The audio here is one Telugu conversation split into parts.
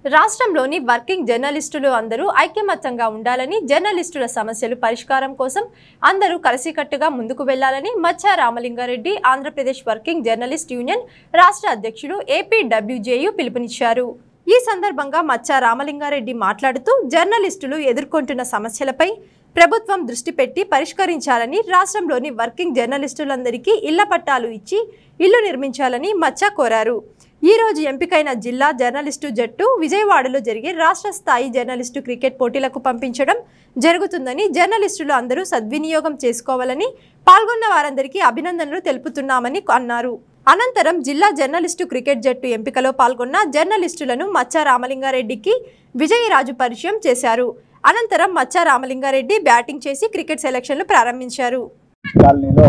రాష్ట్రంలోని వర్కింగ్ జర్నలిస్టులు అందరూ ఐక్యమత్యంగా ఉండాలని జర్నలిస్టుల సమస్యలు పరిష్కారం కోసం అందరూ కలిసికట్టుగా ముందుకు వెళ్లాలని Maccha Ramalinga Reddy Andhra Pradesh working journalist union రాష్ట్ర అధ్యక్షుడు ఏపీడబ్ల్యూజేయు పిలుపునిచ్చారు ఈ సందర్భంగా మచ్చా రామలింగారెడ్డి మాట్లాడుతూ జర్నలిస్టులు ఎదుర్కొంటున్న సమస్యలపై ప్రభుత్వం దృష్టి పెట్టి పరిష్కరించాలని రాష్ట్రంలోని వర్కింగ్ జర్నలిస్టులందరికీ ఇళ్ల పట్టాలు ఇచ్చి ఇల్లు నిర్మించాలని మచ్చా కోరారు ఈ రోజు ఎంపికైన జిల్లా జర్నలిస్టు జట్టు విజయవాడలో జరిగే రాష్ట్ర స్థాయి జర్నలిస్టు క్రికెట్ పోటీలకు పంపించడం జరుగుతుందని జర్నలిస్టులు అందరూ సద్వినియోగం చేసుకోవాలని పాల్గొన్న వారందరికీ అభినందనలు తెలుపుతున్నామని అన్నారు అనంతరం జిల్లా జర్నలిస్టు క్రికెట్ జట్టు ఎంపికలో పాల్గొన్న జర్నలిస్టులను మచ్చా రామలింగారెడ్డికి విజయరాజు పరిచయం చేశారు అనంతరం మచ్చా రామలింగారెడ్డి బ్యాటింగ్ చేసి క్రికెట్ సెలక్షన్లు ప్రారంభించారు కాలనీలో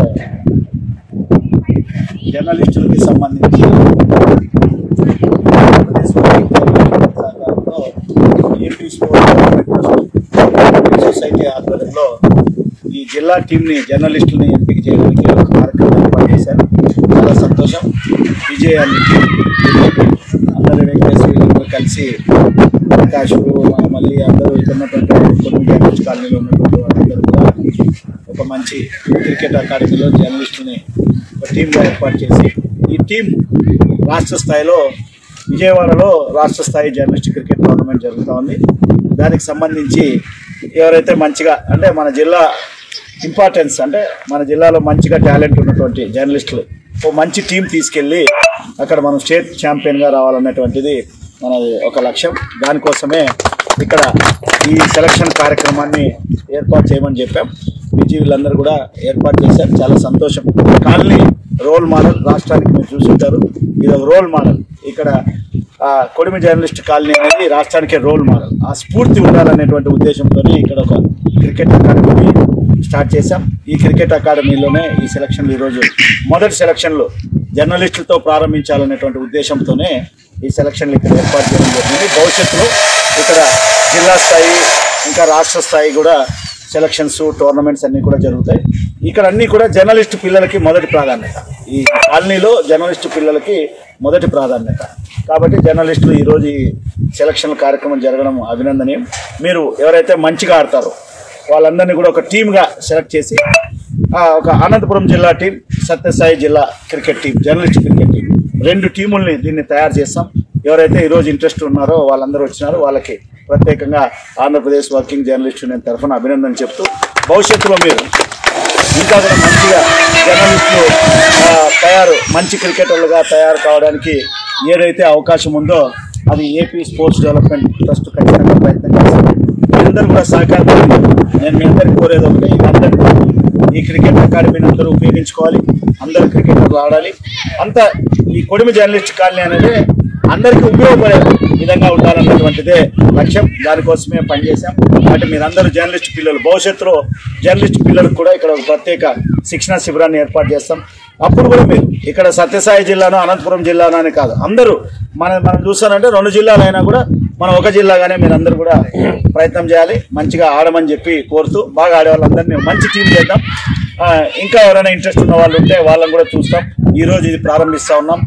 జర్నలిస్టులకి సంబంధించి ఆంధ్రప్రదేశ్ వర్కింగ్ జర్నలిస్ట్ సహకారంతో ఏపీ స్పోర్ట్స్ డెవలప్మెంట్ సొసైటీ ఆధ్వర్యంలో ఈ జిల్లా టీంని జర్నలిస్టులని ఎంపిక చేయడానికి ఒక కార్యక్రమం ఏర్పాటు చేశారు చాలా సంతోషం విజయాన్ని అందరూ వెంకటేశ్వర వీళ్ళందరూ కలిసి ప్రకాష్ మళ్ళీ అందరూ ఇక్కడ ఉన్నటువంటి కొన్ని జర్నలిస్ట్ కాలనీలో ఉన్నటువంటి వాళ్ళందరూ కూడా ఒక మంచి క్రికెట్ అకాడమీలో జర్నలిస్టుని ఒక టీంగా ఏర్పాటు చేసి ఈ టీం రాష్ట్ర స్థాయిలో విజయవాడలో రాష్ట్ర స్థాయి జర్నలిస్ట్ క్రికెట్ టోర్నమెంట్ జరుగుతూ ఉంది దానికి సంబంధించి ఎవరైతే మంచిగా అంటే మన జిల్లా ఇంపార్టెన్స్ అంటే మన జిల్లాలో మంచిగా టాలెంట్ ఉన్నటువంటి జర్నలిస్టులు ఓ మంచి టీం తీసుకెళ్ళి అక్కడ మనం స్టేట్ ఛాంపియన్గా రావాలన్నటువంటిది మనది ఒక లక్ష్యం దానికోసమే ఇక్కడ ఈ సెలక్షన్ కార్యక్రమాన్ని ఏర్పాటు చేయమని చెప్పాం విజీ వీళ్ళందరూ కూడా ఏర్పాటు చేశారు చాలా సంతోషం కాలనీ రోల్ మోడల్ రాష్ట్రానికి మీరు చూసుంటారు ఇది ఒక రోల్ మోడల్ ఇక్కడ ఆ, కొడిమి జర్నలిస్ట్ కాలనీ అనేది రాష్ట్రానికే రోల్ మోడల్ ఆ స్ఫూర్తి ఉండాలనేటువంటి ఉద్దేశంతోనే ఇక్కడ ఒక క్రికెట్ అకాడమీని స్టార్ట్ చేశాం ఈ క్రికెట్ అకాడమీలోనే ఈ సెలక్షన్లు ఈరోజు మొదటి సెలక్షన్లు జర్నలిస్టులతో ప్రారంభించాలనేటువంటి ఉద్దేశంతోనే ఈ సెలక్షన్లు ఇక్కడ ఏర్పాటు చేయడం జరిగింది భవిష్యత్తులో ఇక్కడ జిల్లా స్థాయి ఇంకా రాష్ట్ర స్థాయి కూడా సెలక్షన్స్ టోర్నమెంట్స్ అన్నీ కూడా జరుగుతాయి ఇక్కడ అన్నీ కూడా జర్నలిస్ట్ పిల్లలకి మొదటి ప్రాధాన్యత ఈ కాలనీలో జర్నలిస్ట్ పిల్లలకి మొదటి ప్రాధాన్యత కాబట్టి జర్నలిస్టులు ఈరోజు ఈ సెలక్షన్ కార్యక్రమం జరగడం అభినందనీయం మీరు ఎవరైతే మంచిగా ఆడతారో వాళ్ళందరినీ కూడా ఒక టీమ్గా సెలెక్ట్ చేసి ఆ, ఒక అనంతపురం జిల్లా టీం సత్యసాయి జిల్లా cricket team journalist cricket team రెండు టీముల్ని దీన్ని తయారు చేస్తాం ఎవరైతే ఈరోజు ఇంట్రెస్ట్ ఉన్నారో వాళ్ళందరూ వచ్చినారో వాళ్ళకి ప్రత్యేకంగా ఆంధ్రప్రదేశ్ వర్కింగ్ జర్నలిస్ట్ యూనియన్ తరఫున అభినందన చెప్తూ భవిష్యత్తులో మీరు ఇంకా కూడా మంచిగా జర్నలిస్టులు ఆ, తయారు మంచి క్రికెటర్లుగా తయారు కావడానికి ఏదైతే అవకాశం ఉందో అది ఏపీ స్పోర్ట్స్ డెవలప్మెంట్ ట్రస్ట్ ఖచ్చితంగా ప్రయత్నం చేస్తుంది అందరూ కూడా సహకారం నేను మీ అందరికీ కోరేది ఒకటే ఇది అందరికీ ఈ క్రికెట్ అకాడమీని అందరూ ఉపయోగించుకోవాలి అందరూ క్రికెటర్లు ఆడాలి అంతా ఈ కొడిమి జర్నలిస్ట్ కాలనీ అనేది అందరికీ ఉపయోగపడే విధంగా ఉండాలన్నటువంటిదే లక్ష్యం దానికోసమే పనిచేశాం కాబట్టి మీరందరూ జర్నలిస్ట్ పిల్లలు భవిష్యత్తులో జర్నలిస్ట్ పిల్లలకు కూడా ఇక్కడ ఒక ప్రత్యేక శిక్షణ శిబిరాన్ని ఏర్పాటు చేస్తాం అప్పుడు కూడా మీరు ఇక్కడ సత్యసాయి జిల్లాను అనంతపురం జిల్లాను అని కాదు అందరూ మన మనం చూస్తానంటే రెండు జిల్లాలు అయినా కూడా మనం ఒక జిల్లాగానే మీరు అందరూ కూడా ప్రయత్నం చేయాలి మంచిగా ఆడమని చెప్పి కోరుతూ బాగా ఆడే వాళ్ళందరినీ మంచి టీం చేద్దాం ఆ, ఇంకా ఎవరైనా ఇంట్రెస్ట్ ఉన్న వాళ్ళు ఉంటే వాళ్ళని కూడా చూస్తాం ఈ రోజు ఇది ప్రారంభిస్తా ఉన్నాం